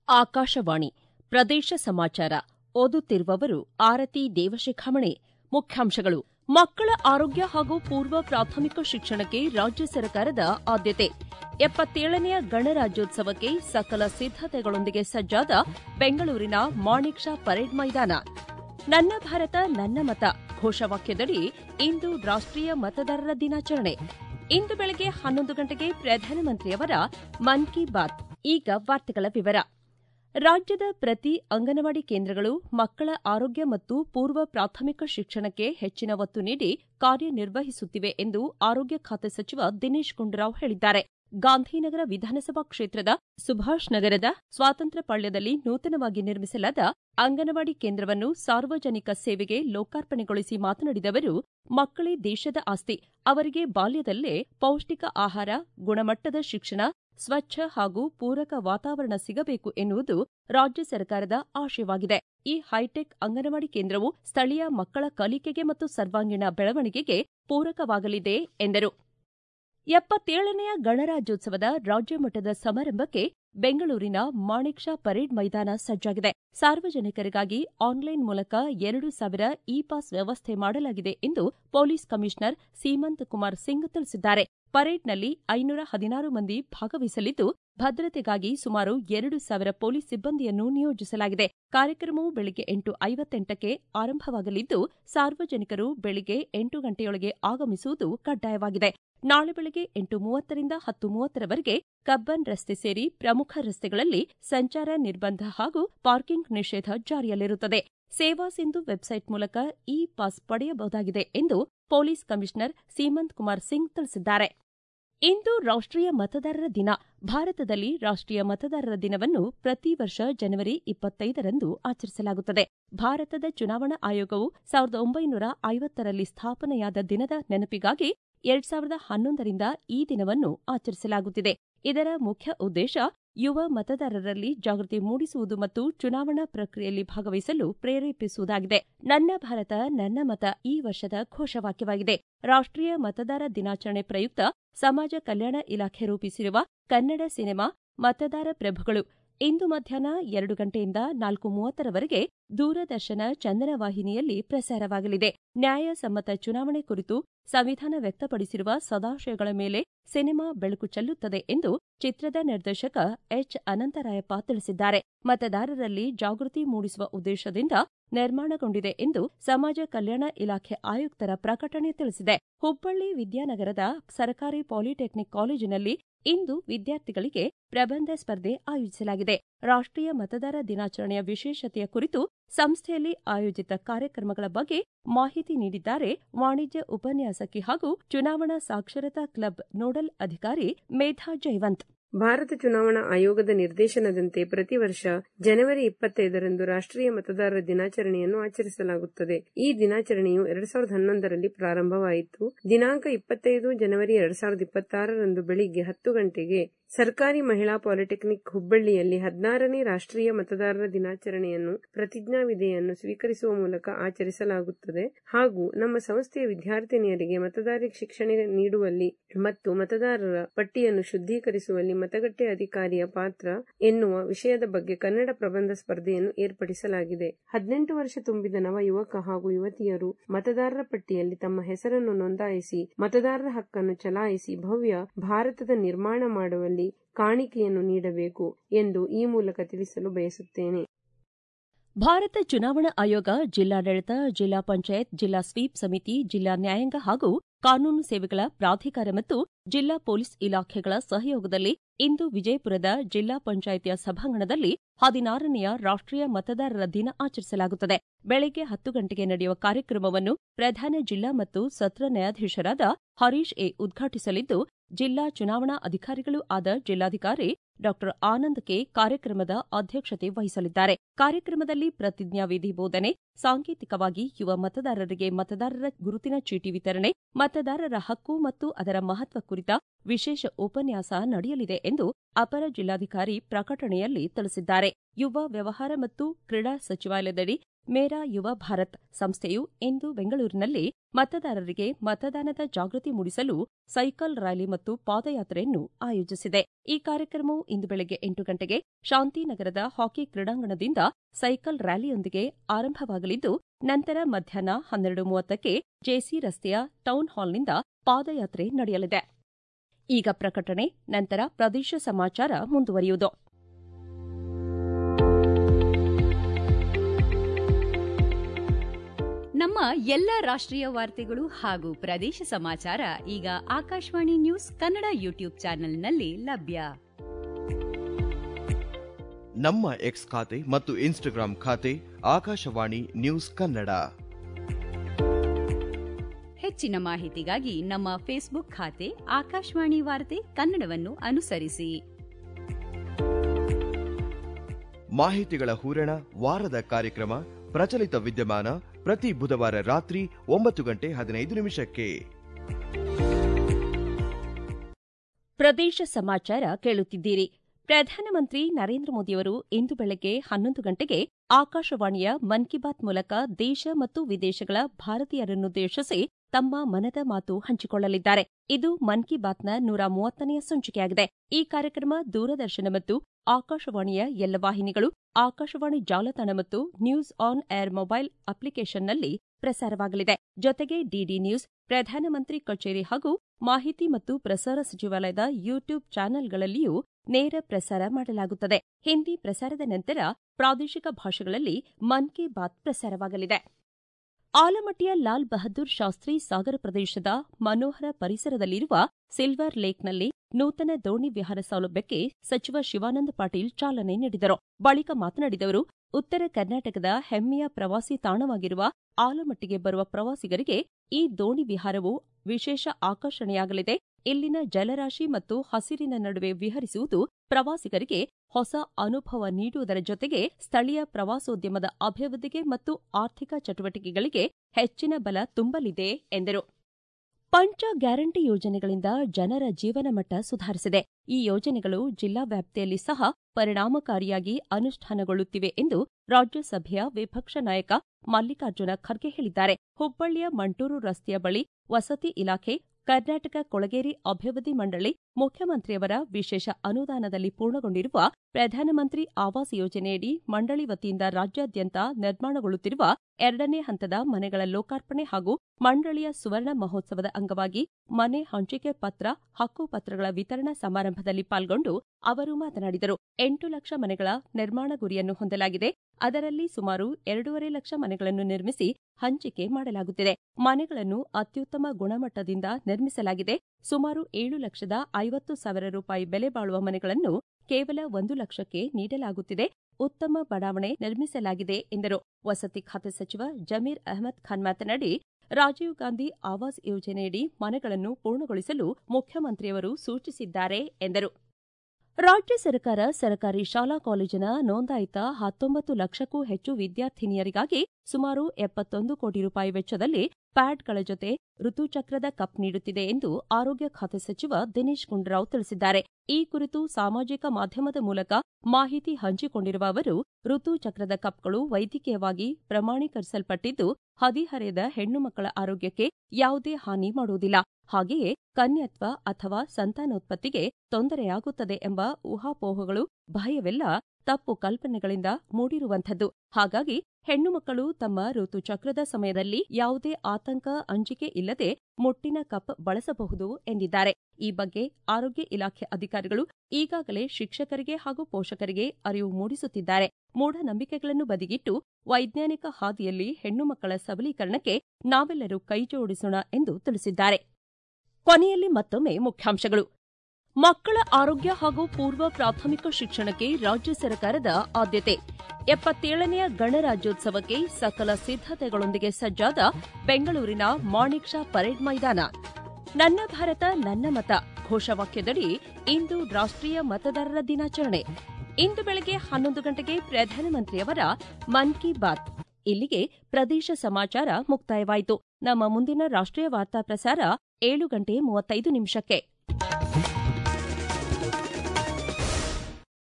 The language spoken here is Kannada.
ಆಕಾಶವಾಣಿ ಪ್ರದೇಶ ಸಮಾಚಾರ ಓದುತ್ತಿರುವವರು ಆರತಿ ದೇವಶಿಖಾಮಣಿ ಮುಖ್ಯಾಂಶಗಳು ಮಕ್ಕಳ ಆರೋಗ್ಯ ಹಾಗೂ ಪೂರ್ವ ಪ್ರಾಥಮಿಕ ಶಿಕ್ಷಣಕ್ಕೆ ರಾಜ್ಯ ಸರ್ಕಾರದ ಆದ್ಯತೆ ಎಪ್ಪತ್ತೇಳನೆಯ ಗಣರಾಜ್ಯೋತ್ಸವಕ್ಕೆ ಸಕಲ ಸಿದ್ದತೆಗಳೊಂದಿಗೆ ಸಜ್ಜಾದ ಬೆಂಗಳೂರಿನ ಮಾಣಿಕ್ ಷಾ ಪರೇಡ್ ಮೈದಾನ ನನ್ನ ಭಾರತ ನನ್ನ ಮತ ಘೋಷವಾಕ್ಯದಡಿ ಇಂದು ರಾಷ್ಟೀಯ ಮತದಾರರ ದಿನಾಚರಣೆ ಇಂದು ಬೆಳಗ್ಗೆ ಹನ್ನೊಂದು ಗಂಟೆಗೆ ಪ್ರಧಾನಮಂತ್ರಿಯವರ ಮನ್ ಕಿ ಬಾತ್ ಈಗ ವಾರ್ತೆಗಳ ವಿವರ ರಾಜ್ಯದ ಪ್ರತಿ ಅಂಗನವಾಡಿ ಕೇಂದ್ರಗಳು ಮಕ್ಕಳ ಆರೋಗ್ಯ ಮತ್ತು ಪೂರ್ವ ಪ್ರಾಥಮಿಕ ಶಿಕ್ಷಣಕ್ಕೆ ಹೆಚ್ಚಿನ ಒತ್ತು ನೀಡಿ ಕಾರ್ಯನಿರ್ವಹಿಸುತ್ತಿವೆ ಎಂದು ಆರೋಗ್ಯ ಖಾತೆ ಸಚಿವ ದಿನೇಶ್ ಗುಂಡೂರಾವ್ ಹೇಳಿದ್ದಾರೆ ಗಾಂಧಿನಗರ ವಿಧಾನಸಭಾ ಕ್ಷೇತ್ರದ ಸುಭಾಷ್ ನಗರದ ಸ್ವಾತಂತ್ರ್ಯ ಪಾಳ್ಯದಲ್ಲಿ ನೂತನವಾಗಿ ನಿರ್ಮಿಸಲಾದ ಅಂಗನವಾಡಿ ಕೇಂದ್ರವನ್ನು ಸಾರ್ವಜನಿಕ ಸೇವೆಗೆ ಲೋಕಾರ್ಪಣೆಗೊಳಿಸಿ ಮಾತನಾಡಿದ ಅವರು ಮಕ್ಕಳೇ ದೇಶದ ಆಸ್ತಿ ಅವರಿಗೆ ಬಾಲ್ಯದಲ್ಲೇ ಪೌಷ್ಟಿಕ ಆಹಾರ ಗುಣಮಟ್ಟದ ಶಿಕ್ಷಣ ಸ್ವಚ್ಛ ಹಾಗೂ ಪೂರಕ ವಾತಾವರಣ ಸಿಗಬೇಕು ಎನ್ನುವುದು ರಾಜ್ಯ ಸರ್ಕಾರದ ಆಶಯವಾಗಿದೆ ಈ ಹೈಟೆಕ್ ಅಂಗನವಾಡಿ ಕೇಂದ್ರವು ಸ್ಥಳೀಯ ಮಕ್ಕಳ ಕಲಿಕೆಗೆ ಮತ್ತು ಸರ್ವಾಂಗೀಣ ಬೆಳವಣಿಗೆಗೆ ಪೂರಕವಾಗಲಿದೆ ಎಂದರು ಎಪ್ಪತ್ತೇಳನೆಯ ಗಣರಾಜ್ಯೋತ್ಸವದ ರಾಜ್ಯಮಟ್ಟದ ಸಮಾರಂಭಕ್ಕೆ ಬೆಂಗಳೂರಿನ ಮಾಣಿಕ್ ಷಾ ಪರೇಡ್ ಮೈದಾನ ಸಜ್ಜಾಗಿದೆ ಸಾರ್ವಜನಿಕರಿಗಾಗಿ ಆನ್ಲೈನ್ ಮೂಲಕ ಎರಡು ಸಾವಿರ ಇ ಪಾಸ್ ವ್ಯವಸ್ಥೆ ಮಾಡಲಾಗಿದೆ ಎಂದು ಪೊಲೀಸ್ ಕಮಿಷನರ್ ಸೀಮಂತ್ ಕುಮಾರ್ ಸಿಂಗ್ ತಿಳಿಸಿದ್ದಾರೆ ಪರೇಡ್ನಲ್ಲಿ ಐನೂರ ಹದಿನಾರು ಮಂದಿ ಭಾಗವಹಿಸಲಿದ್ದು ಭದ್ರತೆಗಾಗಿ ಸುಮಾರು ಎರಡು ಸಾವಿರ ಪೊಲೀಸ್ ಸಿಬ್ಬಂದಿಯನ್ನು ನಿಯೋಜಿಸಲಾಗಿದೆ ಕಾರ್ಯಕ್ರಮವು ಬೆಳಗ್ಗೆ ಎಂಟು ಐವತ್ತೆಂಟಕ್ಕೆ ಆರಂಭವಾಗಲಿದ್ದು ಸಾರ್ವಜನಿಕರು ಬೆಳಗ್ಗೆ ಎಂಟು ಗಂಟೆಯೊಳಗೆ ಆಗಮಿಸುವುದು ಕಡ್ಡಾಯವಾಗಿದೆ ನಾಳೆ ಬೆಳಗ್ಗೆ ಎಂಟು ಮೂವತ್ತರಿಂದ ಹತ್ತು ಮೂವತ್ತರವರೆಗೆ ಕಬ್ಬನ್ ರಸ್ತೆ ಸೇರಿ ಪ್ರಮುಖ ರಸ್ತೆಗಳಲ್ಲಿ ಸಂಚಾರ ನಿರ್ಬಂಧ ಹಾಗೂ ಪಾರ್ಕಿಂಗ್ ನಿಷೇಧ ಜಾರಿಯಲ್ಲಿರುತ್ತದೆ ಸೇವಾ ಸಿಂಧು ವೆಬ್ಸೈಟ್ ಮೂಲಕ ಇ ಪಾಸ್ ಪಡೆಯಬಹುದಾಗಿದೆ ಎಂದು ಪೊಲೀಸ್ ಕಮಿಷನರ್ ಸೀಮಂತ್ ಕುಮಾರ್ ಸಿಂಗ್ ತಿಳಿಸಿದ್ದಾರೆ ಇಂದು ರಾಷ್ಟೀಯ ಮತದಾರರ ದಿನ ಭಾರತದಲ್ಲಿ ರಾಷ್ಟೀಯ ಮತದಾರರ ದಿನವನ್ನು ಪ್ರತಿ ವರ್ಷ ಜನವರಿ ಇಪ್ಪತ್ತೈದರಂದು ಆಚರಿಸಲಾಗುತ್ತದೆ ಭಾರತದ ಚುನಾವಣಾ ಆಯೋಗವು ಸಾವಿರದ ಒಂಬೈನೂರ ಐವತ್ತರಲ್ಲಿ ಸ್ಥಾಪನೆಯಾದ ದಿನದ ನೆನಪಿಗಾಗಿ ಎರಡ್ ಸಾವಿರದ ಹನ್ನೊಂದರಿಂದ ಈ ದಿನವನ್ನು ಆಚರಿಸಲಾಗುತ್ತಿದೆ ಇದರ ಮುಖ್ಯ ಉದ್ದೇಶ ಯುವ ಮತದಾರರಲ್ಲಿ ಜಾಗೃತಿ ಮೂಡಿಸುವುದು ಮತ್ತು ಚುನಾವಣಾ ಪ್ರಕ್ರಿಯೆಯಲ್ಲಿ ಭಾಗವಹಿಸಲು ಪ್ರೇರೇಪಿಸುವುದಾಗಿದೆ ನನ್ನ ಭಾರತ ನನ್ನ ಮತ ಈ ವರ್ಷದ ಘೋಷವಾಕ್ಯವಾಗಿದೆ ರಾಷ್ಟೀಯ ಮತದಾರ ದಿನಾಚರಣೆ ಪ್ರಯುಕ್ತ ಸಮಾಜ ಕಲ್ಯಾಣ ಇಲಾಖೆ ರೂಪಿಸಿರುವ ಕನ್ನಡ ಸಿನಿಮಾ ಮತದಾರ ಪ್ರಭುಗಳು ಇಂದು ಮಧ್ಯಾಹ್ನ ಎರಡು ಗಂಟೆಯಿಂದ ನಾಲ್ಕು ಮೂವತ್ತರವರೆಗೆ ದೂರದರ್ಶನ ಚಂದನ ವಾಹಿನಿಯಲ್ಲಿ ಪ್ರಸಾರವಾಗಲಿದೆ ನ್ಯಾಯಸಮ್ಮತ ಚುನಾವಣೆ ಕುರಿತು ಸಂವಿಧಾನ ವ್ಯಕ್ತಪಡಿಸಿರುವ ಸದಾಶಯಗಳ ಮೇಲೆ ಸಿನಿಮಾ ಬೆಳಕು ಚೆಲ್ಲುತ್ತದೆ ಎಂದು ಚಿತ್ರದ ನಿರ್ದೇಶಕ ಎಚ್ ಅನಂತರಾಯಪ್ಪ ತಿಳಿಸಿದ್ದಾರೆ ಮತದಾರರಲ್ಲಿ ಜಾಗೃತಿ ಮೂಡಿಸುವ ಉದ್ದೇಶದಿಂದ ನಿರ್ಮಾಣಗೊಂಡಿದೆ ಎಂದು ಸಮಾಜ ಕಲ್ಯಾಣ ಇಲಾಖೆ ಆಯುಕ್ತರ ಪ್ರಕಟಣೆ ತಿಳಿಸಿದೆ ಹುಬ್ಬಳ್ಳಿ ವಿದ್ಯಾನಗರದ ಸರ್ಕಾರಿ ಪಾಲಿಟೆಕ್ನಿಕ್ ಕಾಲೇಜಿನಲ್ಲಿ ಇಂದು ವಿದ್ಯಾರ್ಥಿಗಳಿಗೆ ಪ್ರಬಂಧ ಸ್ಪರ್ಧೆ ಆಯೋಜಿಸಲಾಗಿದೆ ರಾಷ್ಟೀಯ ಮತದಾರ ದಿನಾಚರಣೆಯ ವಿಶೇಷತೆಯ ಕುರಿತು ಸಂಸ್ಥೆಯಲ್ಲಿ ಆಯೋಜಿತ ಕಾರ್ಯಕ್ರಮಗಳ ಬಗ್ಗೆ ಮಾಹಿತಿ ನೀಡಿದ್ದಾರೆ ವಾಣಿಜ್ಯ ಉಪನ್ಯಾಸಕಿ ಹಾಗೂ ಚುನಾವಣಾ ಸಾಕ್ಷರತಾ ಕ್ಲಬ್ ನೋಡಲ್ ಅಧಿಕಾರಿ ಮೇಧಾ ಜೈವಂತ್ ಭಾರತ ಚುನಾವಣಾ ಆಯೋಗದ ನಿರ್ದೇಶನದಂತೆ ಪ್ರತಿ ವರ್ಷ ಜನವರಿ ಇಪ್ಪತ್ತೈದರಂದು ರಾಷ್ಟೀಯ ಮತದಾರರ ದಿನಾಚರಣೆಯನ್ನು ಆಚರಿಸಲಾಗುತ್ತದೆ ಈ ದಿನಾಚರಣೆಯು ಎರಡ್ ಸಾವಿರದ ಹನ್ನೊಂದರಲ್ಲಿ ಪ್ರಾರಂಭವಾಯಿತು ದಿನಾಂಕ ಇಪ್ಪತ್ತೈದು ಜನವರಿ ಎರಡ್ ಸಾವಿರದ ಇಪ್ಪತ್ತಾರರಂದು ಬೆಳಿಗ್ಗೆ ಹತ್ತು ಗಂಟೆಗೆ ಸರ್ಕಾರಿ ಮಹಿಳಾ ಪಾಲಿಟೆಕ್ನಿಕ್ ಹುಬ್ಬಳ್ಳಿಯಲ್ಲಿ ಹದಿನಾರನೇ ರಾಷ್ಟೀಯ ಮತದಾರರ ದಿನಾಚರಣೆಯನ್ನು ಪ್ರತಿಜ್ಞಾವಿಧೆಯನ್ನು ಸ್ವೀಕರಿಸುವ ಮೂಲಕ ಆಚರಿಸಲಾಗುತ್ತದೆ ಹಾಗೂ ನಮ್ಮ ಸಂಸ್ಥೆಯ ವಿದ್ಯಾರ್ಥಿನಿಯರಿಗೆ ಮತದಾರ ಶಿಕ್ಷಣ ನೀಡುವಲ್ಲಿ ಮತ್ತು ಮತದಾರರ ಪಟ್ಟಿಯನ್ನು ಶುದ್ದೀಕರಿಸುವಲ್ಲಿ ಮತಗಟ್ಟೆ ಅಧಿಕಾರಿಯ ಪಾತ್ರ ಎನ್ನುವ ವಿಷಯದ ಬಗ್ಗೆ ಕನ್ನಡ ಪ್ರಬಂಧ ಸ್ಪರ್ಧೆಯನ್ನು ಏರ್ಪಡಿಸಲಾಗಿದೆ ಹದಿನೆಂಟು ವರ್ಷ ತುಂಬಿದ ನವ ಯುವಕ ಹಾಗೂ ಯುವತಿಯರು ಮತದಾರರ ಪಟ್ಟಿಯಲ್ಲಿ ತಮ್ಮ ಹೆಸರನ್ನು ನೋಂದಾಯಿಸಿ ಮತದಾರರ ಹಕ್ಕನ್ನು ಚಲಾಯಿಸಿ ಭವ್ಯ ಭಾರತದ ನಿರ್ಮಾಣ ಮಾಡುವಲ್ಲಿ ಕಾಣಿಕೆಯನ್ನು ನೀಡಬೇಕು ಎಂದು ಈ ಮೂಲಕ ತಿಳಿಸಲು ಬಯಸುತ್ತೇನೆ ಭಾರತ ಚುನಾವಣಾ ಆಯೋಗ ಜಿಲ್ಲಾಡಳಿತ ಜಿಲ್ಲಾ ಪಂಚಾಯತ್ ಜಿಲ್ಲಾ ಸ್ವೀಪ್ ಸಮಿತಿ ಜಿಲ್ಲಾ ನ್ಯಾಯಾಂಗ ಹಾಗೂ ಕಾನೂನು ಸೇವೆಗಳ ಪ್ರಾಧಿಕಾರ ಮತ್ತು ಜಿಲ್ಲಾ ಪೊಲೀಸ್ ಇಲಾಖೆಗಳ ಸಹಯೋಗದಲ್ಲಿ ಇಂದು ವಿಜಯಪುರದ ಜಿಲ್ಲಾ ಪಂಚಾಯಿತಿಯ ಸಭಾಂಗಣದಲ್ಲಿ ಹದಿನಾರನೆಯ ರಾಷ್ಟೀಯ ಮತದಾರರ ದಿನ ಆಚರಿಸಲಾಗುತ್ತದೆ ಬೆಳಗ್ಗೆ ಹತ್ತು ಗಂಟೆಗೆ ನಡೆಯುವ ಕಾರ್ಯಕ್ರಮವನ್ನು ಪ್ರಧಾನ ಜಿಲ್ಲಾ ಮತ್ತು ಸತ್ರ ನ್ಯಾಯಾಧೀಶರಾದ ಹರೀಶ್ ಎ ಉದ್ಘಾಟಿಸಲಿದ್ದು ಜಿಲ್ಲಾ ಚುನಾವಣಾ ಅಧಿಕಾರಿಗಳೂ ಆದ ಜಿಲ್ಲಾಧಿಕಾರಿ ಡಾ ಆನಂದ್ ಕೆ ಕಾರ್ಯಕ್ರಮದ ಅಧ್ಯಕ್ಷತೆ ವಹಿಸಲಿದ್ದಾರೆ ಕಾರ್ಯಕ್ರಮದಲ್ಲಿ ಪ್ರತಿಜ್ಞಾವಿಧಿ ಬೋಧನೆ ಸಾಂಕೇತಿಕವಾಗಿ ಯುವ ಮತದಾರರಿಗೆ ಮತದಾರರ ಗುರುತಿನ ಚೀಟಿ ವಿತರಣೆ ಮತದಾರರ ಹಕ್ಕು ಮತ್ತು ಅದರ ಮಹತ್ವ ಕುರಿತ ವಿಶೇಷ ಉಪನ್ಯಾಸ ನಡೆಯಲಿದೆ ಎಂದು ಅಪರ ಜಿಲ್ಲಾಧಿಕಾರಿ ಪ್ರಕಟಣೆಯಲ್ಲಿ ತಿಳಿಸಿದ್ದಾರೆ ಯುವ ವ್ಯವಹಾರ ಮತ್ತು ಕ್ರೀಡಾ ಸಚಿವಾಲಯದಡಿ ಮೇರಾ ಯುವ ಭಾರತ್ ಸಂಸ್ಥೆಯು ಇಂದು ಬೆಂಗಳೂರಿನಲ್ಲಿ ಮತದಾರರಿಗೆ ಮತದಾನದ ಜಾಗೃತಿ ಮೂಡಿಸಲು ಸೈಕಲ್ ರ್ಯಾಲಿ ಮತ್ತು ಪಾದಯಾತ್ರೆಯನ್ನು ಆಯೋಜಿಸಿದೆ ಈ ಕಾರ್ಯಕ್ರಮವು ಇಂದು ಬೆಳಗ್ಗೆ ಎಂಟು ಗಂಟೆಗೆ ಶಾಂತಿನಗರದ ಹಾಕಿ ಕ್ರೀಡಾಂಗಣದಿಂದ ಸೈಕಲ್ ರ್ಯಾಲಿಯೊಂದಿಗೆ ಆರಂಭವಾಗಲಿದ್ದು ನಂತರ ಮಧ್ಯಾಹ್ನ ಹನ್ನೆರಡು ಮೂವತ್ತಕ್ಕೆ ಜೆಸಿ ರಸ್ತೆಯ ಟೌನ್ ಹಾಲ್ನಿಂದ ಪಾದಯಾತ್ರೆ ನಡೆಯಲಿದೆ ಈಗ ಪ್ರಕಟಣೆ ನಂತರ ಪ್ರದೇಶ ಸಮಾಚಾರ ಮುಂದುವರಿಯುವುದು ನಮ್ಮ ಎಲ್ಲ ರಾಷ್ಟ್ರೀಯ ವಾರ್ತೆಗಳು ಹಾಗೂ ಪ್ರದೇಶ ಸಮಾಚಾರ ಈಗ ಆಕಾಶವಾಣಿ ನ್ಯೂಸ್ ಕನ್ನಡ ಯೂಟ್ಯೂಬ್ ಚಾನೆಲ್ನಲ್ಲಿ ಲಭ್ಯ ನಮ್ಮ ಎಕ್ಸ್ ಖಾತೆ ಮತ್ತು ಇನ್ಸ್ಟಾಗ್ರಾಂ ಖಾತೆ ಆಕಾಶವಾಣಿ ನ್ಯೂಸ್ ಕನ್ನಡ ಹೆಚ್ಚಿನ ಮಾಹಿತಿಗಾಗಿ ನಮ್ಮ ಫೇಸ್ಬುಕ್ ಖಾತೆ ಆಕಾಶವಾಣಿ ವಾರ್ತೆ ಕನ್ನಡವನ್ನು ಅನುಸರಿಸಿ ಮಾಹಿತಿಗಳ ಹೂರಣ ವಾರದ ಕಾರ್ಯಕ್ರಮ ಪ್ರಚಲಿತ ವಿದ್ಯಮಾನ ಪ್ರತಿ ಬುಧವಾರ ರಾತ್ರಿ ಒಂಬತ್ತು ಗಂಟೆ ಹದಿನೈದು ನಿಮಿಷಕ್ಕೆ ಪ್ರದೇಶ ಸಮಾಚಾರ ಕೇಳುತ್ತಿದ್ದೀರಿ ಪ್ರಧಾನಮಂತ್ರಿ ನರೇಂದ್ರ ಮೋದಿಯವರು ಇಂದು ಬೆಳಗ್ಗೆ ಹನ್ನೊಂದು ಗಂಟೆಗೆ ಆಕಾಶವಾಣಿಯ ಮನ್ ಕಿ ಬಾತ್ ಮೂಲಕ ದೇಶ ಮತ್ತು ವಿದೇಶಗಳ ಭಾರತೀಯರನ್ನುದ್ದೇಶಿಸಿ ತಮ್ಮ ಮನದ ಮಾತು ಹಂಚಿಕೊಳ್ಳಲಿದ್ದಾರೆ ಇದು ಮನ್ ಕಿ ಬಾತ್ನ ನೂರ ಮೂವತ್ತನೆಯ ಸಂಚಿಕೆಯಾಗಿದೆ ಈ ಕಾರ್ಯಕ್ರಮ ದೂರದರ್ಶನ ಮತ್ತು ಆಕಾಶವಾಣಿಯ ಎಲ್ಲ ವಾಹಿನಿಗಳು ಆಕಾಶವಾಣಿ ಜಾಲತಾಣ ಮತ್ತು ನ್ಯೂಸ್ ಆನ್ ಏರ್ ಮೊಬೈಲ್ ಅಪ್ಲಿಕೇಶನ್ನಲ್ಲಿ ಪ್ರಸಾರವಾಗಲಿದೆ ಜೊತೆಗೆ ಡಿಡಿ ನ್ಯೂಸ್ ಪ್ರಧಾನಮಂತ್ರಿ ಕಚೇರಿ ಹಾಗೂ ಮಾಹಿತಿ ಮತ್ತು ಪ್ರಸಾರ ಸಚಿವಾಲಯದ ಯೂಟ್ಯೂಬ್ ಚಾನೆಲ್ಗಳಲ್ಲಿಯೂ ನೇರ ಪ್ರಸಾರ ಮಾಡಲಾಗುತ್ತದೆ ಹಿಂದಿ ಪ್ರಸಾರದ ನಂತರ ಪ್ರಾದೇಶಿಕ ಭಾಷೆಗಳಲ್ಲಿ ಮನ್ ಕಿ ಬಾತ್ ಪ್ರಸಾರವಾಗಲಿದೆ ಆಲಮಟ್ಟಿಯ ಲಾಲ್ ಬಹದ್ದೂರ್ ಶಾಸ್ತ್ರಿ ಸಾಗರ ಪ್ರದೇಶದ ಮನೋಹರ ಪರಿಸರದಲ್ಲಿರುವ ಸಿಲ್ವರ್ ಲೇಕ್ನಲ್ಲಿ ನೂತನ ದೋಣಿ ವಿಹಾರ ಸೌಲಭ್ಯಕ್ಕೆ ಸಚಿವ ಶಿವಾನಂದ ಪಾಟೀಲ್ ಚಾಲನೆ ನೀಡಿದರು ಬಳಿಕ ಮಾತನಾಡಿದವರು ಉತ್ತರ ಕರ್ನಾಟಕದ ಹೆಮ್ಮೆಯ ಪ್ರವಾಸಿ ತಾಣವಾಗಿರುವ ಆಲಮಟ್ಟಿಗೆ ಬರುವ ಪ್ರವಾಸಿಗರಿಗೆ ಈ ದೋಣಿ ವಿಹಾರವು ವಿಶೇಷ ಆಕರ್ಷಣೆಯಾಗಲಿದೆ ಇಲ್ಲಿನ ಜಲರಾಶಿ ಮತ್ತು ಹಸಿರಿನ ನಡುವೆ ವಿಹರಿಸುವುದು ಪ್ರವಾಸಿಗರಿಗೆ ಹೊಸ ಅನುಭವ ನೀಡುವುದರ ಜೊತೆಗೆ ಸ್ಥಳೀಯ ಪ್ರವಾಸೋದ್ಯಮದ ಅಭಿವೃದ್ಧಿಗೆ ಮತ್ತು ಆರ್ಥಿಕ ಚಟುವಟಿಕೆಗಳಿಗೆ ಹೆಚ್ಚಿನ ಬಲ ತುಂಬಲಿದೆ ಎಂದರು ಪಂಚ ಗ್ಯಾರಂಟಿ ಯೋಜನೆಗಳಿಂದ ಜನರ ಜೀವನ ಮಟ್ಟ ಸುಧಾರಿಸಿದೆ ಈ ಯೋಜನೆಗಳು ಜಿಲ್ಲಾ ವ್ಯಾಪ್ತಿಯಲ್ಲಿ ಸಹ ಪರಿಣಾಮಕಾರಿಯಾಗಿ ಅನುಷ್ಠಾನಗೊಳ್ಳುತ್ತಿವೆ ಎಂದು ರಾಜ್ಯಸಭೆಯ ವಿಪಕ್ಷ ನಾಯಕ ಮಲ್ಲಿಕಾರ್ಜುನ ಖರ್ಗೆ ಹೇಳಿದ್ದಾರೆ ಹುಬ್ಬಳ್ಳಿಯ ಮಂಟೂರು ರಸ್ತೆಯ ಬಳಿ ವಸತಿ ಇಲಾಖೆ ಕರ್ನಾಟಕ ಕೊಳಗೇರಿ ಅಭಿವೃದ್ಧಿ ಮಂಡಳಿ ಮುಖ್ಯಮಂತ್ರಿಯವರ ವಿಶೇಷ ಅನುದಾನದಲ್ಲಿ ಪೂರ್ಣಗೊಂಡಿರುವ ಪ್ರಧಾನಮಂತ್ರಿ ಆವಾಸ್ ಯೋಜನೆಯಡಿ ಮಂಡಳಿ ವತಿಯಿಂದ ರಾಜ್ಯಾದ್ಯಂತ ನಿರ್ಮಾಣಗೊಳ್ಳುತ್ತಿರುವ ಎರಡನೇ ಹಂತದ ಮನೆಗಳ ಲೋಕಾರ್ಪಣೆ ಹಾಗೂ ಮಂಡಳಿಯ ಸುವರ್ಣ ಮಹೋತ್ಸವದ ಅಂಗವಾಗಿ ಮನೆ ಹಂಚಿಕೆ ಪತ್ರ ಹಕ್ಕುಪತ್ರಗಳ ವಿತರಣಾ ಸಮಾರಂಭದಲ್ಲಿ ಪಾಲ್ಗೊಂಡು ಅವರು ಮಾತನಾಡಿದರು ಎಂಟು ಲಕ್ಷ ಮನೆಗಳ ನಿರ್ಮಾಣ ಗುರಿಯನ್ನು ಹೊಂದಲಾಗಿದೆ ಅದರಲ್ಲಿ ಸುಮಾರು ಎರಡೂವರೆ ಲಕ್ಷ ಮನೆಗಳನ್ನು ನಿರ್ಮಿಸಿ ಹಂಚಿಕೆ ಮಾಡಲಾಗುತ್ತಿದೆ ಮನೆಗಳನ್ನು ಅತ್ಯುತ್ತಮ ಗುಣಮಟ್ಟದಿಂದ ನಿರ್ಮಿಸಲಾಗಿದೆ ಸುಮಾರು ಏಳು ಲಕ್ಷದ ಐವತ್ತು ಸಾವಿರ ರೂಪಾಯಿ ಬೆಲೆ ಬಾಳುವ ಮನೆಗಳನ್ನು ಕೇವಲ ಒಂದು ಲಕ್ಷಕ್ಕೆ ನೀಡಲಾಗುತ್ತಿದೆ ಉತ್ತಮ ಬಡಾವಣೆ ನಿರ್ಮಿಸಲಾಗಿದೆ ಎಂದರು ವಸತಿ ಖಾತೆ ಸಚಿವ ಜಮೀರ್ ಅಹಮದ್ ಖಾನ್ ಮಾತನಾಡಿ ರಾಜೀವ್ ಗಾಂಧಿ ಆವಾಸ್ ಯೋಜನೆಯಡಿ ಮನೆಗಳನ್ನು ಪೂರ್ಣಗೊಳಿಸಲು ಮುಖ್ಯಮಂತ್ರಿಯವರು ಸೂಚಿಸಿದ್ದಾರೆ ಎಂದರು ರಾಜ್ಯ ಸರ್ಕಾರ ಸರ್ಕಾರಿ ಶಾಲಾ ಕಾಲೇಜಿನ ನೋಂದಾಯಿತ ಹತ್ತೊಂಬತ್ತು ಲಕ್ಷಕ್ಕೂ ಹೆಚ್ಚು ವಿದ್ಯಾರ್ಥಿನಿಯರಿಗಾಗಿ ಸುಮಾರು ಎಪ್ಪತ್ತೊಂದು ಕೋಟಿ ರೂಪಾಯಿ ವೆಚ್ಚದಲ್ಲಿ ಪ್ಯಾಡ್ಗಳ ಜೊತೆ ಋತುಚಕ್ರದ ಕಪ್ ನೀಡುತ್ತಿದೆ ಎಂದು ಆರೋಗ್ಯ ಖಾತೆ ಸಚಿವ ದಿನೇಶ್ ಗುಂಡೂರಾವ್ ತಿಳಿಸಿದ್ದಾರೆ ಈ ಕುರಿತು ಸಾಮಾಜಿಕ ಮಾಧ್ಯಮದ ಮೂಲಕ ಮಾಹಿತಿ ಹಂಚಿಕೊಂಡಿರುವ ಅವರು ಋತುಚಕ್ರದ ಕಪ್ಗಳು ವೈದ್ಯಕೀಯವಾಗಿ ಪ್ರಮಾಣೀಕರಿಸಲ್ಪಟ್ಟಿದ್ದು ಹದಿಹರೆಯದ ಹೆಣ್ಣು ಮಕ್ಕಳ ಆರೋಗ್ಯಕ್ಕೆ ಯಾವುದೇ ಹಾನಿ ಮಾಡುವುದಿಲ್ಲ ಹಾಗೆಯೇ ಕನ್ಯತ್ವ ಅಥವಾ ಸಂತಾನೋತ್ಪತ್ತಿಗೆ ತೊಂದರೆಯಾಗುತ್ತದೆ ಎಂಬ ಊಹಾಪೋಹಗಳು ಭಯವೆಲ್ಲ ತಪ್ಪು ಕಲ್ಪನೆಗಳಿಂದ ಮೂಡಿರುವಂಥದ್ದು ಹಾಗಾಗಿ ಹೆಣ್ಣು ಮಕ್ಕಳು ತಮ್ಮ ಋತುಚಕ್ರದ ಸಮಯದಲ್ಲಿ ಯಾವುದೇ ಆತಂಕ ಅಂಜಿಕೆ ಇಲ್ಲದೆ ಮುಟ್ಟಿನ ಕಪ್ ಬಳಸಬಹುದು ಎಂದಿದ್ದಾರೆ ಈ ಬಗ್ಗೆ ಆರೋಗ್ಯ ಇಲಾಖೆ ಅಧಿಕಾರಿಗಳು ಈಗಾಗಲೇ ಶಿಕ್ಷಕರಿಗೆ ಹಾಗೂ ಪೋಷಕರಿಗೆ ಅರಿವು ಮೂಡಿಸುತ್ತಿದ್ದಾರೆ ಮೂಢನಂಬಿಕೆಗಳನ್ನು ಬದಿಗಿಟ್ಟು ವೈಜ್ಞಾನಿಕ ಹಾದಿಯಲ್ಲಿ ಹೆಣ್ಣು ಮಕ್ಕಳ ಸಬಲೀಕರಣಕ್ಕೆ ನಾವೆಲ್ಲರೂ ಕೈಜೋಡಿಸೋಣ ಎಂದು ತಿಳಿಸಿದ್ದಾರೆ ಕೊನೆಯಲ್ಲಿ ಮತ್ತೊಮ್ಮೆ ಮುಖ್ಯಾಂಶಗಳು ಮಕ್ಕಳ ಆರೋಗ್ಯ ಹಾಗೂ ಪೂರ್ವ ಪ್ರಾಥಮಿಕ ಶಿಕ್ಷಣಕ್ಕೆ ರಾಜ್ಯ ಸರ್ಕಾರದ ಆದ್ಯತೆ ಎಪ್ಪತ್ತೇಳನೆಯ ಗಣರಾಜ್ಯೋತ್ಸವಕ್ಕೆ ಸಕಲ ಸಿದ್ದತೆಗಳೊಂದಿಗೆ ಸಜ್ಜಾದ ಬೆಂಗಳೂರಿನ ಮಾಣಿಕ್ ಷಾ ಪರೇಡ್ ಮೈದಾನ ನನ್ನ ಭಾರತ ನನ್ನ ಮತ ಘೋಷವಾಕ್ಯದಡಿ ಇಂದು ರಾಷ್ಟ್ರೀಯ ಮತದಾರರ ದಿನಾಚರಣೆ ಇಂದು ಬೆಳಗ್ಗೆ ಹನ್ನೊಂದು ಗಂಟೆಗೆ ಪ್ರಧಾನಮಂತ್ರಿಯವರ ಮನ್ ಕಿ ಬಾತ್ ಇಲ್ಲಿಗೆ ಪ್ರದೇಶ ಸಮಾಚಾರ ಮುಕ್ತಾಯವಾಯಿತು ನಮ್ಮ ಮುಂದಿನ ರಾಷ್ಟ್ರೀಯ ವಾರ್ತಾ ಪ್ರಸಾರ ಏಳು ಗಂಟೆ ಮೂವತ್ತೈದು ನಿಮಿಷಕ್ಕೆ